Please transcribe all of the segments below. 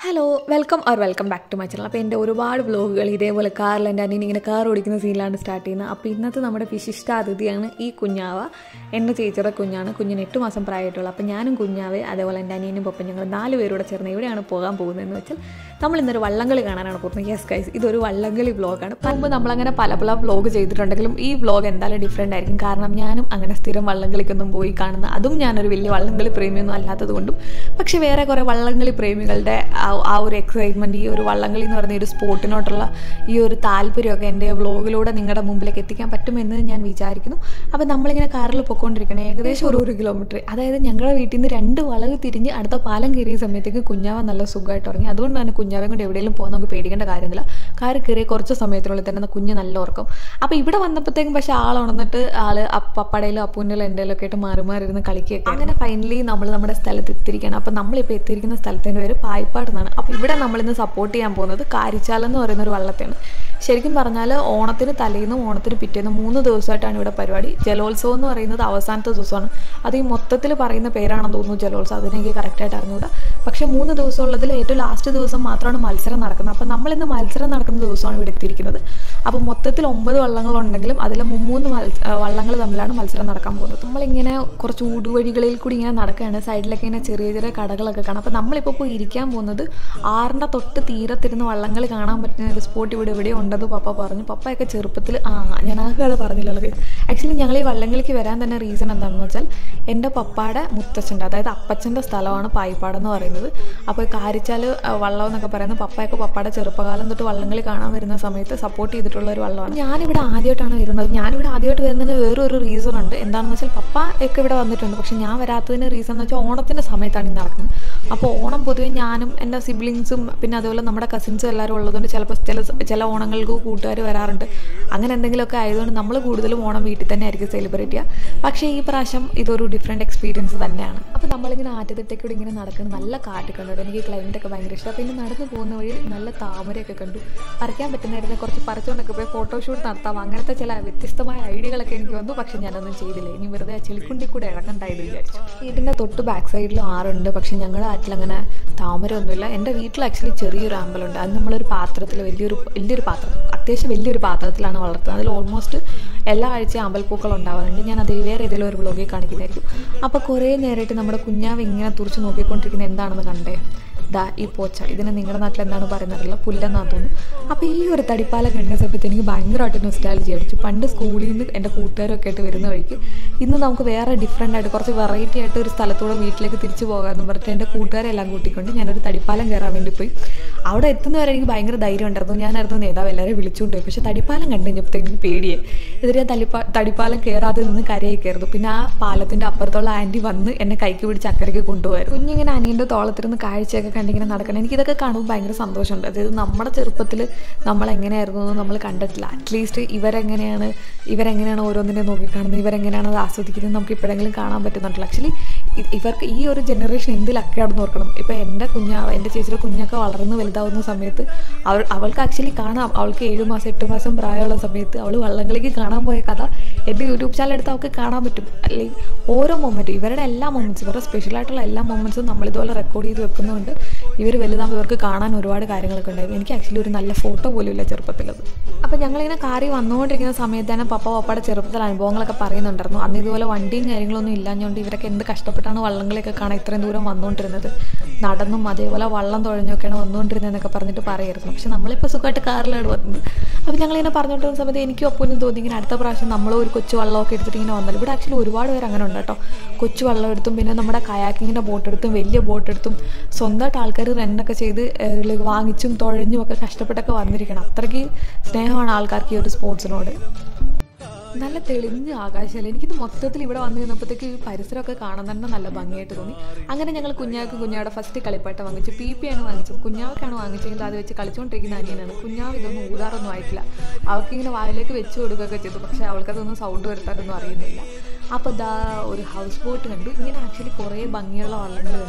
hello welcome or welcome back to my channel അപ്പോൾ എൻ്റെ ഒരുപാട് വ്ലോഗുകൾ ഇതേപോലെ കാറിൽ എൻ്റെ അനിയൻ ഇങ്ങനെ കാർ ഓടിക്കുന്ന സീനിലാണ് സ്റ്റാർട്ട് ചെയ്യുന്നത് അപ്പോൾ ഇന്നത്തെ നമ്മുടെ വിശിഷ്ട അതിഥിയാണ് ഈ കുഞ്ഞാവ എൻ്റെ ചേച്ചിയുടെ കുഞ്ഞാണ് കുഞ്ഞിന് എട്ട് മാസം പ്രായമായിട്ടുള്ളൂ അപ്പോൾ ഞാനും കുഞ്ഞാവെ അതേപോലെ എൻ്റെ അനിയനും പൊപ്പം ഞങ്ങൾ നാല് പേരൂടെ ചേർന്ന് എവിടെയാണ് പോകാൻ പോകുന്നതെന്ന് വെച്ചാൽ നമ്മൾ ഇന്നൊരു വള്ളംകളി കാണാനാണ് പോകുന്നത് യെസ് ഗൈസ് ഇതൊരു വള്ളംകളി വ്ലോഗാണ് മുമ്പ് നമ്മളങ്ങനെ പല പല വ്ലോഗ് ചെയ്തിട്ടുണ്ടെങ്കിലും ഈ വ്ലോഗ് എന്തായാലും ഡിഫറെൻ്റ് ആയിരിക്കും കാരണം ഞാനും അങ്ങനെ സ്ഥിരം വള്ളംകളിക്കൊന്നും പോയി കാണുന്ന അതും ഞാനൊരു വലിയ വള്ളംകളി പ്രേമിയൊന്നും അല്ലാത്തത് കൊണ്ടും പക്ഷേ വേറെ കുറേ വള്ളംകളി പ്രേമികളുടെ ആ ആ ഒരു എക്സൈറ്റ്മെൻറ്റ് ഈ ഒരു വള്ളംകളി എന്ന് പറയുന്ന ഈ ഒരു സ്പോർട്ടിനോട്ടുള്ള ഈ ഒരു താല്പര്യമൊക്കെ എൻ്റെ വ്ലോഗിലൂടെ നിങ്ങളുടെ മുമ്പിലേക്ക് എത്തിക്കാൻ പറ്റുമെന്ന് ഞാൻ വിചാരിക്കുന്നു അപ്പോൾ നമ്മളിങ്ങനെ കാറിൽ പൊയ്ക്കൊണ്ടിരിക്കണം ഏകദേശം ഒരു ഒരു കിലോമീറ്റർ അതായത് ഞങ്ങളുടെ വീട്ടിൽ നിന്ന് രണ്ട് വളവ് തിരിഞ്ഞ് അടുത്ത പാലം കയറിയ സമയത്തേക്ക് കുഞ്ഞാവ നല്ല സുഖമായിട്ട് ഉറങ്ങി അതുകൊണ്ട് തന്നെ കുഞ്ഞാവെ കൊണ്ട് എവിടെയെങ്കിലും പോകാൻ നമുക്ക് പേടിക്കേണ്ട കാര്യമില്ല കാർ കയറിയ കുറച്ച് സമയത്തിനുള്ളിൽ തന്നെ കുഞ്ഞ് നല്ല ഉറക്കം അപ്പോൾ ഇവിടെ വന്നപ്പോഴത്തേക്കും പക്ഷേ ആൾ ഉണർന്നിട്ട് ആൾ പപ്പടയിലും അപ്പൂൻ്റെ എൻ്റെ ഒക്കെ ആയിട്ട് മാറി മാറി ഇരുന്ന് കളിക്കുകയൊക്കെ അങ്ങനെ ഫൈനലി നമ്മൾ നമ്മുടെ സ്ഥലത്ത് എത്തിയിരിക്കുകയാണ് അപ്പോൾ നമ്മളിപ്പോൾ എത്തിയിരിക്കുന്ന സ്ഥലത്തിൻ്റെ പേര് പായ്പാട് എന്നാണ് അപ്പോൾ ഇവിടെ നമ്മളിന്ന് സപ്പോർട്ട് ചെയ്യാൻ പോകുന്നത് കാരിച്ചാലം എന്ന് പറയുന്ന ഒരു വള്ളത്തെയാണ് ശരിക്കും പറഞ്ഞാൽ ഓണത്തിന് തലേന്നും ഓണത്തിന് പിറ്റേന്നും മൂന്ന് ദിവസമായിട്ടാണ് ഇവിടെ പരിപാടി ജലോത്സവം എന്ന് പറയുന്നത് അവസാനത്തെ ദിവസമാണ് അത് ഈ മൊത്തത്തിൽ പറയുന്ന പേരാണെന്ന് തോന്നുന്നു ജലോത്സവം അതിനെനിക്ക് കറക്റ്റായിട്ട് അറിഞ്ഞുകൂടാ പക്ഷേ മൂന്ന് ദിവസം ഉള്ളതിൽ ഏറ്റവും ലാസ്റ്റ് ദിവസം മാത്രമാണ് മത്സരം നടക്കുന്നത് അപ്പോൾ നമ്മളിന്ന് മത്സരം നടക്കുന്ന ദിവസമാണ് ഇവിടെ എത്തിയിരിക്കുന്നത് അപ്പോൾ മൊത്തത്തിൽ ഒമ്പത് വള്ളങ്ങളുണ്ടെങ്കിലും അതിൽ മൂന്ന് വള്ളങ്ങൾ തമ്മിലാണ് മത്സരം നടക്കാൻ പോകുന്നത് നമ്മളിങ്ങനെ കുറച്ച് ഊടുവഴികളിൽ കൂടി ഇങ്ങനെ നടക്കുകയാണ് സൈഡിലൊക്കെ ഇങ്ങനെ ചെറിയ ചെറിയ കടകളൊക്കെ കാണാം അപ്പോൾ നമ്മളിപ്പോൾ പോയി ഇരിക്കാൻ പോകുന്നത് ആറിൻ്റെ തൊട്ട് തീരത്തിരുന്ന് വള്ളങ്ങൾ കാണാൻ പറ്റുന്ന ഒരു സ്പോട്ട് ഇവിടെ ഇവിടെ ഉണ്ടെന്ന് പപ്പ പറഞ്ഞു പപ്പയൊക്കെ ചെറുപ്പത്തിൽ ആ ഞാൻ ആ കഥ പറഞ്ഞില്ലല്ലോ ആക്ച്വലി ഞങ്ങൾ ഈ വള്ളംകളിക്ക് വരാൻ തന്നെ റീസൺ എന്താണെന്ന് വെച്ചാൽ എൻ്റെ പപ്പാടെ മുത്തച്ഛൻ്റെ അതായത് അപ്പച്ചൻ്റെ സ്ഥലമാണ് പായിപ്പാടെന്ന് പറയുന്നത് അപ്പോൾ കാരിച്ചാൽ വള്ളം എന്നൊക്കെ പറയുന്നത് പപ്പയൊക്കെ പപ്പയുടെ ചെറുപ്പകാലം തൊട്ട് വള്ളംകളി കാണാൻ വരുന്ന സമയത്ത് സപ്പോർട്ട് ചെയ്തിട്ടുള്ള ഒരു വള്ളമാണ് ഞാനിവിടെ ആദ്യമായിട്ടാണ് വരുന്നത് ഞാനിവിടെ ആദ്യമായിട്ട് വരുന്നതിന് വേറൊരു റീസൺ ഉണ്ട് എന്താണെന്ന് വെച്ചാൽ പപ്പ ഒക്കെ ഇവിടെ വന്നിട്ടുണ്ട് പക്ഷേ ഞാൻ വരാത്തതിന് റീസൺ എന്ന് വെച്ചാൽ ഓണത്തിൻ്റെ സമയത്താണ് ഇത് നടക്കുന്നത് അപ്പോൾ ഓണം പൊതുവേ ഞാനും എൻ്റെ സിബ്ലിങ്സും പിന്നെ അതുപോലെ നമ്മുടെ കസിൻസും എല്ലാവരും ഉള്ളതുകൊണ്ട് ചിലപ്പോൾ ചില ചില ഓണങ്ങൾക്ക് കൂട്ടുകാർ വരാറുണ്ട് അങ്ങനെ എന്തെങ്കിലുമൊക്കെ ആയതുകൊണ്ട് നമ്മൾ കൂടുതലും ഓണം വീട്ടിൽ തന്നെ ആയിരിക്കും സെലിബ്രേറ്റ് ചെയ്യുക പക്ഷേ ഈ പ്രാവശ്യം ഇതൊരു ഡിഫറെൻറ്റ് എക്സ്പീരിയൻസ് തന്നെയാണ് അപ്പോൾ നമ്മളിങ്ങനെ ആറ്റത്തിട്ടേക്കൂടെ ഇങ്ങനെ നടക്കുന്നത് നല്ല കാറ്റ് കണ്ടു എനിക്ക് ക്ലൈമറ്റ് ഒക്കെ ഭയങ്കര ഇഷ്ടം പിന്നെ നടന്നു പോകുന്ന വഴി നല്ല താമരയൊക്കെ കണ്ടു പറിക്കാൻ പറ്റുന്നതായിരുന്നു കുറച്ച് പറിച്ചുകൊണ്ടൊക്കെ പോയി ഫോട്ടോഷൂട്ട് നടത്താം അങ്ങനത്തെ ചില വ്യത്യസ്തമായ ഐഡിയകളൊക്കെ എനിക്ക് വന്നു പക്ഷേ ഞാനൊന്നും ചെയ്തില്ല ഇനി വെറുതെ ആ ചെളിക്കുണ്ടി കൂടെ ഇറങ്ങണ്ടായത് വിചാരിച്ചു വീടിൻ്റെ തൊട്ട് ബാക്ക് സൈഡിൽ ആറുണ്ട് പക്ഷേ ഞങ്ങളുടെ നാട്ടിൽ അങ്ങനെ താമരമൊന്നുമില്ല എൻ്റെ വീട്ടിൽ ആക്ച്വലി ചെറിയൊരു അമ്പലമുണ്ട് അത് നമ്മളൊരു പാത്രത്തിൽ വലിയൊരു വലിയൊരു പാത്രം അത്യാവശ്യം വലിയൊരു പാത്രത്തിലാണ് വളർത്തുന്നത് അതിൽ ഓൾമോസ്റ്റ് എല്ലാ ആഴ്ചയും അമ്പൽപ്പൂക്കൾ ഉണ്ടാവാറുണ്ട് ഞാൻ അത് വേറെ ഏതെങ്കിലും ഒരു വ്ലോഗിൽ കാണിക്കുന്നതായിരിക്കും അപ്പോൾ കുറേ നേരമായിട്ട് നമ്മുടെ കുഞ്ഞാവ് ഇങ്ങനെ തുറച്ച് നോക്കിക്കൊണ്ടിരിക്കുന്നത് എന്താണെന്ന് കണ്ടേ ദാ ഈ പോച്ച ഇതിന് നിങ്ങളുടെ നാട്ടിൽ എന്താണ് പറയുന്നതല്ല പുല്ലെന്നാണ് തോന്നുന്നു അപ്പോൾ ഈ ഒരു തടിപ്പാല കണ്ട സമയത്ത് എനിക്ക് ഭയങ്കരമായിട്ട് നൊസ്റ്റാലജി അടിച്ചു പണ്ട് സ്കൂളിൽ നിന്ന് എൻ്റെ കൂട്ടുകാരൊക്കെ ആയിട്ട് വരുന്ന വഴിക്ക് ഇന്ന് നമുക്ക് വേറെ ഡിഫറെൻ്റ് ആയിട്ട് കുറച്ച് വെറൈറ്റി ആയിട്ട് ഒരു സ്ഥലത്തൂടെ വീട്ടിലേക്ക് തിരിച്ചു പോകാമെന്ന് പറഞ്ഞിട്ട് എൻ്റെ കൂട്ടുകാരെല്ലാം കൂട്ടിക്കൊണ്ട് ഞാനൊരു തടിപ്പാലം കയറാൻ വേണ്ടി പോയി അവിടെ എത്തുന്നവരെ എനിക്ക് ഭയങ്കര ധൈര്യം ഉണ്ടായിരുന്നു ഞാനായിരുന്നു നേതാവ് എല്ലാവരെയും വിളിച്ചുകൊണ്ട് പോയി പക്ഷേ തടിപ്പാലം കണ്ടു കഴിഞ്ഞപ്പോഴത്തേക്ക് എനിക്ക് പേടിയെ എന്നിട്ട് ഞാൻ തടിപ്പാ തടിപ്പാലം കയറാതെ നിന്ന് കരയായി കയറുന്നു പിന്നെ ആ പാലത്തിൻ്റെ അപ്പുറത്തുള്ള ആൻറ്റി വന്ന് എന്നെ കൈക്ക് പിടിച്ച് അക്കരയ്ക്ക് കൊണ്ടുപോയിരുന്നു കുഞ്ഞിങ്ങനെ അനിയൻ്റെ തോളത്തിരുന്ന് കാഴ്ചയൊക്കെ കണ്ടിങ്ങനെ നടക്കണം എനിക്കിതൊക്കെ കാണുമ്പോൾ ഭയങ്കര സന്തോഷമുണ്ട് അതായത് നമ്മുടെ ചെറുപ്പത്തിൽ നമ്മൾ എങ്ങനെയായിരുന്നു എന്ന് നമ്മൾ കണ്ടിട്ടില്ല അറ്റ്ലീസ്റ്റ് ഇവരെങ്ങനെയാണ് ഇവരെങ്ങനെയാണ് ഓരോന്നിനെ നോക്കിക്കാണുന്നത് ഇവരെങ്ങനെയാണ് അത് ആസ്വദിക്കുന്നത് നമുക്ക് ഇപ്പോഴെങ്കിലും കാണാൻ പറ്റുന്നുണ്ടല്ലോ ആക്ച്വലി ഇവർക്ക് ഈ ഒരു ജനറേഷൻ എന്തിലൊക്കെയാണെന്ന് ഓർക്കണം ഇപ്പോൾ എൻ്റെ കുഞ്ഞാ എൻ്റെ ചേച്ചിയുടെ കുഞ്ഞൊക്കെ വളർന്ന് വലുതാവുന്ന സമയത്ത് അവൾ അവൾക്ക് ആക്ച്വലി കാണാം അവൾക്ക് ഏഴ് മാസം എട്ട് മാസം പ്രായമുള്ള സമയത്ത് അവൾ വള്ളംകളിക്ക് കാണാൻ പോയ കഥ എൻ്റെ യൂട്യൂബ് ചാനൽ എടുത്ത് അവൾക്ക് കാണാൻ പറ്റും അല്ലെങ്കിൽ ഓരോ മൊമെൻറ്റും ഇവരുടെ എല്ലാ മൊമെൻറ്റ്സും ഇവരുടെ സ്പെഷ്യലായിട്ടുള്ള എല്ലാ മൊമെൻറ്റ്സും നമ്മളിതുപോലെ റെക്കോർഡ് ചെയ്ത് വെക്കുന്നതുകൊണ്ട് ഇവർ വലുതാകുമ്പോൾ ഇവർക്ക് കാണാൻ ഒരുപാട് കാര്യങ്ങളൊക്കെ ഉണ്ടായിരുന്നു എനിക്ക് ആക്ച്വലി ഒരു നല്ല ഫോട്ടോ പോലും ഇല്ല ചെറുപ്പത്തിലത് അപ്പോൾ ഞങ്ങളിങ്ങനെ കാറി വന്നുകൊണ്ടിരിക്കുന്ന സമയത്ത് തന്നെ പപ്പ പപ്പയുടെ ചെറുപ്പത്തിൽ അനുഭവങ്ങളൊക്കെ പറയുന്നുണ്ടായിരുന്നു അന്ന് ഇതുപോലെ വണ്ടിയും കാര്യങ്ങളൊന്നും ഇല്ലാഞ്ഞുകൊണ്ട് ഇവരൊക്കെ എന്ത് കഷ്ടപ്പെട്ടാണ് വള്ളങ്ങളെയൊക്കെ കാണാൻ ഇത്രയും ദൂരം വന്നുകൊണ്ടിരുന്നത് നടന്നും അതേപോലെ വള്ളം തുഴഞ്ഞൊക്കെയാണ് വന്നുകൊണ്ടിരുന്നതെന്നൊക്കെ പറഞ്ഞിട്ട് പറയായിരുന്നു പക്ഷെ നമ്മളിപ്പോൾ സുഖമായിട്ട് കാറിലാണ് വന്നത് അപ്പോൾ ഞങ്ങളിങ്ങനെ പറഞ്ഞുകൊണ്ടിരുന്ന സമയത്ത് എനിക്കും ഒപ്പം തോന്നി ഇങ്ങനെ അടുത്ത പ്രാവശ്യം നമ്മൾ ഒരു കൊച്ചു വള്ളമൊക്കെ എടുത്തിട്ട് ഇങ്ങനെ വന്നത് ഇവിടെ ആക്ച്വലി ഒരുപാട് പേര് അങ്ങനെ ഉണ്ട് കേട്ടോ കൊച്ചു വള്ളം എടുത്തും പിന്നെ നമ്മുടെ കയാക്കിങ്ങിൻ്റെ ബോട്ട് എടുത്തും വലിയ ബോട്ട് എടുത്തും സ്വന്തമായിട്ട് ആൾക്കാർ റെൻ്റൊക്കെ ചെയ്ത് വാങ്ങിച്ചും തുഴഞ്ഞും ഒക്കെ കഷ്ടപ്പെട്ടൊക്കെ വന്നിരിക്കണം അത്രയ്ക്ക് സ്നേഹമാണ് ആൾക്കാർക്ക് ഈ ഒരു സ്പോർട്സിനോട് നല്ല തെളിഞ്ഞ ആകാശമല്ല എനിക്കിത് മൊത്തത്തിൽ ഇവിടെ വന്നു നിന്നപ്പോഴത്തേക്ക് ഈ പരിസരമൊക്കെ കാണാൻ തന്നെ നല്ല ഭംഗിയായിട്ട് തോന്നി അങ്ങനെ ഞങ്ങൾ കുഞ്ഞാക്ക് കുഞ്ഞാവിടെ ഫസ്റ്റ് കളിപ്പാട്ട വാങ്ങിച്ചു പി പി ആണ് വാങ്ങിച്ചത് കുഞ്ഞാവക്കാണ് വാങ്ങിച്ചെങ്കിൽ അത് വെച്ച് കളിച്ചുകൊണ്ടിരിക്കുന്ന അനിയനാണ് കുഞ്ഞാവ് ഇതൊന്നും ഊതാറൊന്നും ആയിട്ടില്ല അവൾക്കിങ്ങനെ വായിലേക്ക് വെച്ച് കൊടുക്കുകയൊക്കെ ചെയ്തു പക്ഷേ അവൾക്കതൊന്നും സൗണ്ട് വരുത്താനൊന്നും അറിയുന്നില്ല അപ്പോൾ ദാ ഒരു ഹൗസ് ബോട്ട് കണ്ടു ഇങ്ങനെ ആക്ച്വലി കുറേ ഭംഗിയുള്ള വള്ളങ്ങൾ കണ്ടു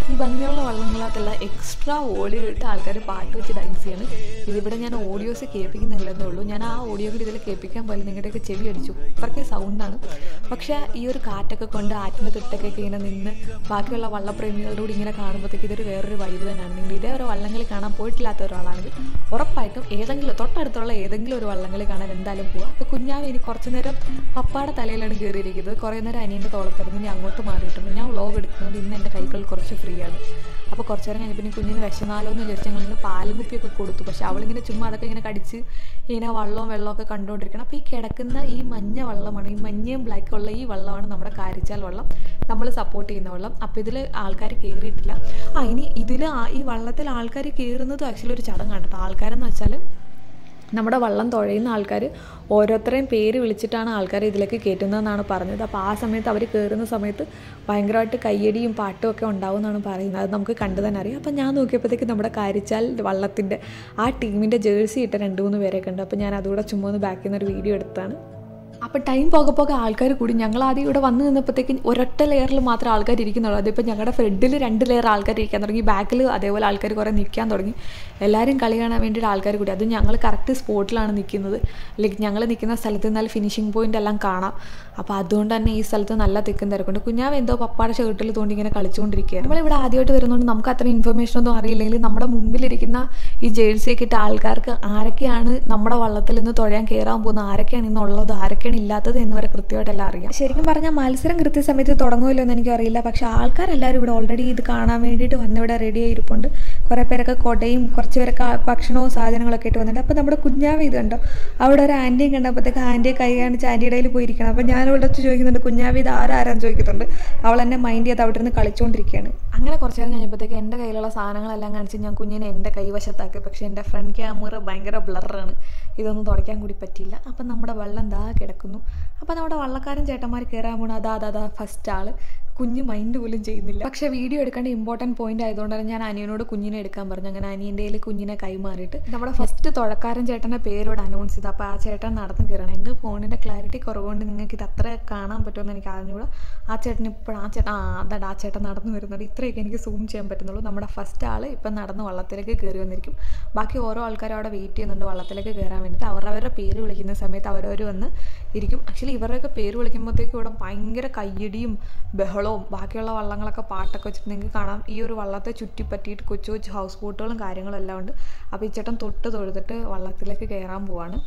ഈ ഭംഗിയുള്ള വള്ളങ്ങളകത്തുള്ള എക്സ്ട്രാ ഓഡിയോ ഇട്ട് ആൾക്കാർ പാട്ട് വെച്ച് ഡാൻസ് ചെയ്യാണ് ഇതിവിടെ ഞാൻ ഓഡിയോസ് കേൾപ്പിക്കുന്നില്ലെന്നേ ഉള്ളൂ ഞാൻ ആ ഓഡിയോ കൂടി ഇതിൽ കേൾപ്പിക്കാൻ പോലെ നിങ്ങളുടെയൊക്കെ ചെവി അടിച്ചു അത്രയ്ക്ക് സൗണ്ടാണ് പക്ഷേ ഈ ഒരു കാറ്റൊക്കെ കൊണ്ട് ആറ്റിൻ്റെ തിട്ടൊക്കെ ഇങ്ങനെ നിന്ന് ബാക്കിയുള്ള വള്ളപ്രേമികളുടെ കൂടി ഇങ്ങനെ കാണുമ്പോഴത്തേക്ക് ഇതൊരു വേറൊരു വൈബ് തന്നെയാണ് നിങ്ങൾ ഇതേ ഒരു വള്ളങ്ങളിൽ കാണാൻ പോയിട്ടില്ലാത്ത ഒരാളാണെങ്കിൽ ഉറപ്പായിട്ടും ഏതെങ്കിലും തൊട്ടടുത്തുള്ള ഏതെങ്കിലും ഒരു വള്ളങ്ങളിൽ കാണാൻ എന്തായാലും പോവാം അപ്പോൾ കുഞ്ഞാവ് ഇനി കുറച്ച് നേരം പപ്പാടെ തലയിലാണ് കയറിയിരിക്കുന്നത് കുറേ നേരം അനിയൻ്റെ തോളത്തിറങ്ങി ഞാൻ അങ്ങോട്ട് മാറിയിട്ടുണ്ട് ഞാൻ വ്ളോഗ് എടുക്കുന്നത് ഇന്ന് എൻ്റെ കൈകൾ കുറച്ച് ഫ്രീ ആണ് അപ്പോൾ കുറച്ച് നേരം കഴിഞ്ഞപ്പോൾ ഇനി കുഞ്ഞിന് വിശന്നാലോ എന്ന് വിചാരിച്ച് ഞങ്ങൾ ഇന്ന് പാലും കുപ്പിയൊക്കെ കൊടുത്തു പക്ഷെ അവളിങ്ങനെ ചുമ്മാ അതൊക്കെ ഇങ്ങനെ കടിച്ച് ഇങ്ങനെ വള്ളവും വെള്ളമൊക്കെ കണ്ടുകൊണ്ടിരിക്കണം അപ്പോൾ ഈ കിടക്കുന്ന ഈ മഞ്ഞ വള്ളമാണ് ഈ മഞ്ഞയും ബ്ലാക്കും ഉള്ള ഈ വള്ളമാണ് നമ്മുടെ കാരിച്ചാൽ വള്ളം നമ്മൾ സപ്പോർട്ട് ചെയ്യുന്ന വെള്ളം അപ്പോൾ ഇതിൽ ആൾക്കാർ കയറിയിട്ടില്ല ആ ഇനി ഇതിൽ ഈ വള്ളത്തിൽ ആൾക്കാർ കയറുന്നതും ആക്ച്വലി ഒരു ചടങ്ങാണ് കേട്ടോ ആൾക്കാരെന്ന് വെച്ചാൽ നമ്മുടെ വള്ളം തുഴയുന്ന ആൾക്കാർ ഓരോരുത്തരെയും പേര് വിളിച്ചിട്ടാണ് ആൾക്കാരെ ഇതിലേക്ക് കയറ്റുന്നതെന്നാണ് പറഞ്ഞത് അപ്പോൾ ആ സമയത്ത് അവർ കയറുന്ന സമയത്ത് ഭയങ്കരമായിട്ട് കയ്യടിയും പാട്ടും ഒക്കെ ഉണ്ടാവും എന്നാണ് പറയുന്നത് അത് നമുക്ക് കണ്ടു തന്നെ അറിയാം അപ്പോൾ ഞാൻ നോക്കിയപ്പോഴത്തേക്ക് നമ്മുടെ കാരിച്ചാൽ വള്ളത്തിൻ്റെ ആ ടീമിൻ്റെ ജേഴ്സി ഇട്ട രണ്ട് മൂന്ന് പേരൊക്കെ ഉണ്ട് അപ്പോൾ ഞാൻ അതുകൂടെ ചുമ്മാ ഒന്ന് ബാക്കിൽ നിന്ന് ഒരു വീഡിയോ എടുത്താണ് അപ്പോൾ ടൈം പോകെ പോകെ ആൾക്കാർ കൂടി ഞങ്ങൾ ആദ്യം ഇവിടെ വന്ന് നിന്നപ്പോഴത്തേക്ക് ഒരൊറ്റ ലെയറിൽ മാത്രം ആൾക്കാർ ഇരിക്കുന്നുള്ളൂ അതിപ്പോൾ ഞങ്ങളുടെ ഫ്രണ്ടിൽ രണ്ട് ലെയർ ആൾക്കാർ ഇരിക്കാൻ തുടങ്ങി ബാക്കിൽ അതേപോലെ ആൾക്കാർ കുറേ നിൽക്കാൻ തുടങ്ങി എല്ലാവരും കളി കാണാൻ വേണ്ടിയിട്ട് ആൾക്കാർ കൂടി അത് ഞങ്ങൾ കറക്റ്റ് സ്പോട്ടിലാണ് നിൽക്കുന്നത് ലൈക്ക് ഞങ്ങൾ നിൽക്കുന്ന സ്ഥലത്ത് നിന്നാൽ ഫിനിഷിംഗ് പോയിന്റ് എല്ലാം കാണാം അപ്പോൾ അതുകൊണ്ട് തന്നെ ഈ സ്ഥലത്ത് നല്ല തിക്കും തിരക്കുണ്ട് കുഞ്ഞാവ് എന്തോ പപ്പാടെ ഷർട്ടിൽ തോണ്ടി ഇങ്ങനെ കളിച്ചുകൊണ്ടിരിക്കുകയാണ് നമ്മളിവിടെ ആദ്യമായിട്ട് വരുന്നതുകൊണ്ട് നമുക്ക് അത്ര ഇൻഫർമേഷൻ ഒന്നും അറിയില്ലെങ്കിൽ നമ്മുടെ മുമ്പിലിരിക്കുന്ന ഈ ജേഴ്സിയൊക്കെ ഇട്ട ആൾക്കാർക്ക് ആരൊക്കെയാണ് നമ്മുടെ വള്ളത്തിൽ നിന്ന് തുഴയാൻ കയറാൻ പോകുന്നത് ആരൊക്കെയാണ് ഇന്നുള്ളത് ആരൊക്കെയാണ് ഇല്ലാത്തത് എന്ന് വരെ കൃത്യമായിട്ടെല്ലാം അറിയാം ശരിക്കും പറഞ്ഞാൽ മത്സരം കൃത്യസമയത്ത് തുടങ്ങുമല്ലോ എന്ന് എനിക്കറിയില്ല പക്ഷേ ആൾക്കാരെല്ലാവരും ഇവിടെ ഓൾറെഡി ഇത് കാണാൻ വേണ്ടിയിട്ട് വന്നിവിടെ റെഡി ആയിരിപ്പുണ്ട് കുറേ പേരൊക്കെ കൊടയും കുറച്ച് പേരൊക്കെ ഭക്ഷണവും സാധനങ്ങളൊക്കെ ഇട്ട് വന്നിട്ടുണ്ട് അപ്പോൾ നമ്മുടെ കുഞ്ഞാവ് ഇത് കണ്ടോ അവിടെ ഒരു ആൻറ്റിയും കണ്ടപ്പോഴത്തേക്ക് ആൻറ്റിയെ കൈ കാണിച്ച് ആൻറ്റിയുടെ കയ്യിൽ പോയിരിക്കണം അപ്പോൾ ഞാൻ ഇവിടെ വെച്ച് ചോദിക്കുന്നുണ്ട് കുഞ്ഞാവ് ഇത് ആരാരാന്ന് ചോദിക്കുന്നുണ്ട് അവൾ എന്നെ മൈൻഡ് ചെയ്ത് അവിടെ നിന്ന് കളിച്ചുകൊണ്ടിരിക്കുകയാണ് അങ്ങനെ കുറച്ച് നേരം കഴിഞ്ഞപ്പോഴത്തേക്ക് എൻ്റെ കയ്യിലുള്ള സാധനങ്ങളെല്ലാം കാണിച്ച് ഞാൻ കുഞ്ഞിനെ എൻ്റെ കൈവശത്താക്കി പക്ഷേ എൻ്റെ ഫ്രണ്ട് ക്യാമറ ഭയങ്കര ബ്ലറാണ് ഇതൊന്നും തുടയ്ക്കാൻ കൂടി പറ്റിയില്ല അപ്പം നമ്മുടെ വെള്ളം ദാ കിടക്കുന്നു അപ്പം നമ്മുടെ വള്ളക്കാരൻ ചേട്ടന്മാർ കയറാൻ പോണ അതാ അതാ അതാ ഫസ്റ്റ് ആൾ കുഞ്ഞ് മൈൻഡ് പോലും ചെയ്യുന്നില്ല പക്ഷേ വീഡിയോ എടുക്കേണ്ട ഇമ്പോർട്ടൻറ്റ് പോയിന്റ് ആയതുകൊണ്ട് തന്നെ ഞാൻ അനിയനോട് കുഞ്ഞിനെ എടുക്കാൻ പറഞ്ഞു അങ്ങനെ അനിയൻ്റെ കയ്യിൽ കുഞ്ഞിനെ കൈമാറിയിട്ട് നമ്മുടെ ഫസ്റ്റ് തുഴക്കാരൻ ചേട്ടൻ്റെ പേരോട് അനൗൺസ് ചെയ്തു അപ്പോൾ ആ ചേട്ടൻ നടന്ന് കയറണം എൻ്റെ ഫോണിൻ്റെ ക്ലാരിറ്റി കുറവുകൊണ്ട് നിങ്ങൾക്ക് ഇത് അത്ര കാണാൻ പറ്റുമെന്ന് എനിക്ക് അറിഞ്ഞുകൂടാ ആ ചേട്ടൻ ഇപ്പോഴും ആ ചേട്ടൻ ആ അതാ ആ ചേട്ടൻ നടന്നു വരുന്നുണ്ട് ഇത്രയൊക്കെ എനിക്ക് സൂം ചെയ്യാൻ പറ്റുന്നുള്ളൂ നമ്മുടെ ഫസ്റ്റ് ആൾ ഇപ്പം നടന്ന് വള്ളത്തിലേക്ക് കയറി വന്നിരിക്കും ബാക്കി ഓരോ ആൾക്കാരും അവിടെ വെയിറ്റ് ചെയ്യുന്നുണ്ട് വള്ളത്തിലേക്ക് കയറാൻ വേണ്ടിയിട്ട് അവരവരുടെ പേര് വിളിക്കുന്ന സമയത്ത് അവരവർ വന്ന് ഇരിക്കും ആക്ച്വലി ഇവരുടെയൊക്കെ പേര് വിളിക്കുമ്പോഴത്തേക്കും ഇവിടെ ഭയങ്കര കയ്യടിയും ബഹളവും ബാക്കിയുള്ള വള്ളങ്ങളൊക്കെ പാട്ടൊക്കെ വെച്ചിട്ട് നിങ്ങൾക്ക് കാണാം ഈ ഒരു വള്ളത്തെ ചുറ്റിപ്പറ്റിയിട്ട് കൊച്ചു കൊച്ചു ഹൗസ് ബോട്ടുകളും കാര്യങ്ങളും എല്ലാം ഉണ്ട് അപ്പോൾ ഈ ചേട്ടൻ തൊട്ട് തൊഴുതിട്ട് വള്ളത്തിലേക്ക് കയറാൻ പോവാണ്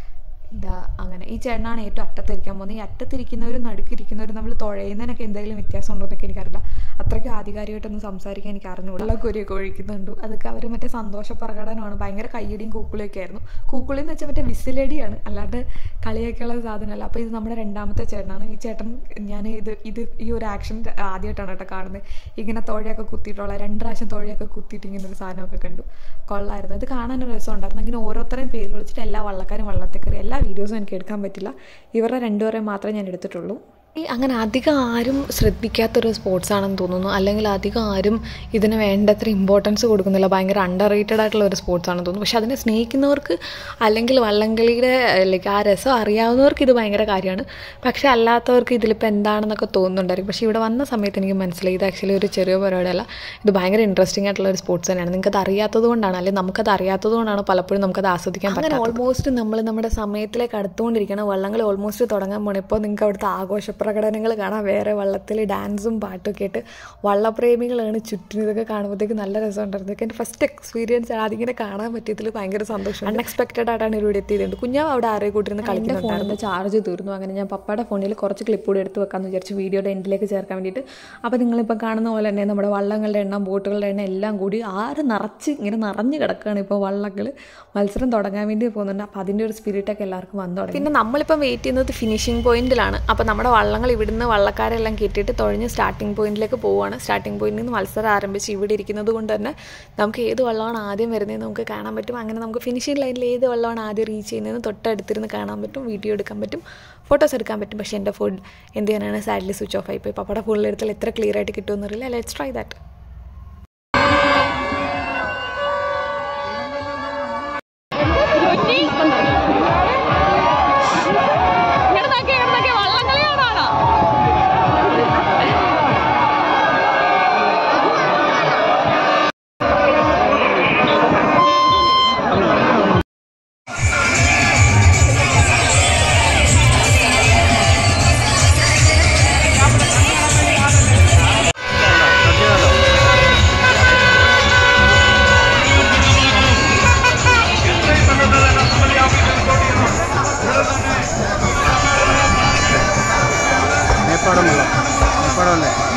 ഇതാ അങ്ങനെ ഈ ചേട്ടനാണ് ഏറ്റവും അറ്റത്തിരിക്കാൻ പോകുന്നത് ഈ അറ്റത്തിരിക്കുന്നവരും നടുക്കിരിക്കുന്നവരും നമ്മൾ തുഴയുന്നതിനൊക്കെ എന്തെങ്കിലും വ്യത്യാസം ഉണ്ടോ എന്നൊക്കെ എനിക്കറിയില്ല അത്രയ്ക്ക് ആധികാരികമായിട്ടൊന്നും സംസാരിക്കാൻ എനിക്ക് അറിഞ്ഞുകൂടാ ഉള്ള കുരിയൊക്കെ ഒഴിക്കുന്നുണ്ട് അതൊക്കെ അവർ മറ്റേ സന്തോഷ പ്രകടനമാണ് ഭയങ്കര കയ്യടിയും കൂക്കുളിയൊക്കെ ആയിരുന്നു കൂക്കുളി എന്ന് വെച്ചാൽ മറ്റേ വിസിലടിയാണ് അല്ലാണ്ട് കളിയൊക്കെയുള്ള സാധനമല്ല അപ്പോൾ ഇത് നമ്മുടെ രണ്ടാമത്തെ ചേട്ടനാണ് ഈ ചേട്ടൻ ഞാൻ ഇത് ഇത് ഈ ഒരു ആക്ഷൻ ആദ്യമായിട്ടാണ് കേട്ടോ കാണുന്നത് ഇങ്ങനെ തോഴയൊക്കെ കുത്തിയിട്ടുള്ള രണ്ട് പ്രാവശ്യം തോഴയൊക്കെ കുത്തിയിട്ട് ഇങ്ങനെ ഒരു സാധനമൊക്കെ കണ്ടു കൊള്ളായിരുന്നു ഇത് കാണാനൊരു രസമുണ്ടായിരുന്നു ഇങ്ങനെ ഓരോരുത്തരെയും പേര് വിളിച്ചിട്ട് എല്ലാ വള്ളക്കാരും വള്ളത്തിൽ കയറി എല്ലാ വീഡിയോസും എനിക്ക് എടുക്കാൻ പറ്റില്ല ഇവരുടെ രണ്ടുപേരെയും മാത്രമേ ഞാൻ എടുത്തിട്ടുള്ളൂ ഈ അങ്ങനെ അധികം ആരും ശ്രദ്ധിക്കാത്തൊരു സ്പോർട്സ് ആണെന്ന് തോന്നുന്നു അല്ലെങ്കിൽ അധികം ആരും ഇതിന് വേണ്ടത്ര ഇമ്പോർട്ടൻസ് കൊടുക്കുന്നില്ല ഭയങ്കര അണ്ടർ റേറ്റഡ് ആയിട്ടുള്ള ഒരു സ്പോർട്സ് ആണെന്ന് തോന്നുന്നു പക്ഷെ അതിനെ സ്നേഹിക്കുന്നവർക്ക് അല്ലെങ്കിൽ വള്ളംകളിയുടെ ലൈക്ക് ആ രസം അറിയാവുന്നവർക്ക് ഇത് ഭയങ്കര കാര്യമാണ് പക്ഷെ അല്ലാത്തവർക്ക് ഇതിലിപ്പോൾ എന്താണെന്നൊക്കെ തോന്നുന്നുണ്ടായിരിക്കും പക്ഷേ ഇവിടെ വന്ന സമയത്ത് എനിക്ക് മനസ്സിലായി ഇത് ആക്ച്വലി ഒരു ചെറിയ പരിപാടിയല്ല ഇത് ഭയങ്കര ഇൻട്രസ്റ്റിംഗ് ആയിട്ടുള്ള ഒരു സ്പോർട്സ് തന്നെയാണ് നിങ്ങൾക്ക് അത് അറിയാത്തത് കൊണ്ടാണ് അല്ലെങ്കിൽ നമുക്കത് അറിയാത്തത് കൊണ്ടാണ് പലപ്പോഴും നമുക്കത് ആസ്വദിക്കാൻ അങ്ങനെ ഓൾമോസ്റ്റ് നമ്മൾ നമ്മുടെ സമയത്തിലേക്ക് അടുത്തുകൊണ്ടിരിക്കണം വള്ളങ്ങൾ ഓൾമോസ്റ്റ് തുടങ്ങാൻ പോകണം ഇപ്പോൾ നിങ്ങൾക്ക് അവിടുത്തെ ആഘോഷ പ്രകടനങ്ങൾ കാണാം വേറെ വള്ളത്തിൽ ഡാൻസും പാട്ടൊക്കെ ആയിട്ട് വള്ളപ്രേമികളാണ് ചുറ്റും ഇതൊക്കെ കാണുമ്പോഴത്തേക്ക് നല്ല രസമുണ്ടായിരുന്നു ഇതൊക്കെ എൻ്റെ ഫസ്റ്റ് എക്സ്പീരിയൻസ് ആണ് അതിങ്ങനെ കാണാൻ പറ്റിയതിൽ ഭയങ്കര സന്തോഷം അൺഎക്സ്പെക്റ്റഡ് ആയിട്ടാണ് ഇവിടെ എത്തിയതുണ്ട് കുഞ്ഞാവ് അവിടെ ആരെ കൂട്ടിരുന്ന് കളിക്കുന്ന ഫോണിൻ്റെ ചാർജ് തീർന്നു അങ്ങനെ ഞാൻ പപ്പയുടെ ഫോണിൽ കുറച്ച് ക്ലിപ്പ് കൂടി എടുത്ത് വെക്കാമെന്ന് വിചാരിച്ചു വീഡിയോയുടെ എൻഡിലേക്ക് ചേർക്കാൻ വേണ്ടിയിട്ട് അപ്പോൾ നിങ്ങളിപ്പോൾ കാണുന്ന പോലെ തന്നെ നമ്മുടെ വള്ളങ്ങളുടെ എണ്ണം ബോട്ടുകളുടെ എണ്ണം എല്ലാം കൂടി ആറ് നിറച്ച് ഇങ്ങനെ നിറഞ്ഞ് കിടക്കുകയാണ് ഇപ്പോൾ വള്ളങ്ങൾ മത്സരം തുടങ്ങാൻ വേണ്ടി പോകുന്നുണ്ട് അപ്പോൾ അതിൻ്റെ ഒരു സ്പിരിറ്റൊക്കെ എല്ലാവർക്കും വന്നു തുടങ്ങി പിന്നെ നമ്മളിപ്പം വെയിറ്റ് ചെയ്യുന്നത് ഫിനിഷിംഗ് പോയിന്റിലാണ് അപ്പോൾ നമ്മുടെ വള്ളങ്ങൾ ഇവിടുന്ന് വള്ളക്കാരെല്ലാം കെട്ടിയിട്ട് തുഴഞ്ഞ് സ്റ്റാർട്ടിംഗ് പോയിന്റിലേക്ക് പോവുകയാണ് സ്റ്റാർട്ടിംഗ് പോയിന്റിൽ നിന്ന് മത്സരം ആരംഭിച്ച് ഇവിടെ ഇരിക്കുന്നത് കൊണ്ട് തന്നെ നമുക്ക് ഏത് വള്ളമാണ് ആദ്യം വരുന്നതെന്ന് നമുക്ക് കാണാൻ പറ്റും അങ്ങനെ നമുക്ക് ഫിനിഷിംഗ് ലൈനിൽ ഏത് വള്ളമാണ് ആദ്യം റീച്ച് ചെയ്യുന്നതെന്ന് തൊട്ടടുത്തിരുന്ന് കാണാൻ പറ്റും വീഡിയോ എടുക്കാൻ പറ്റും ഫോട്ടോസ് എടുക്കാൻ പറ്റും പക്ഷേ എൻ്റെ ഫോൺ എന്ത് ചെയ്യാനാണ് സാഡ്ലി സ്വിച്ച് ഓഫ് ആയിപ്പോയി പപ്പയുടെ ഫോണിലെടുത്താൽ എത്ര ക്ലിയർ ആയിട്ട് കിട്ടുമെന്നറിയില്ല ലെറ്റ്സ് ട്രൈ ദാറ്റ് കാണുന്നത്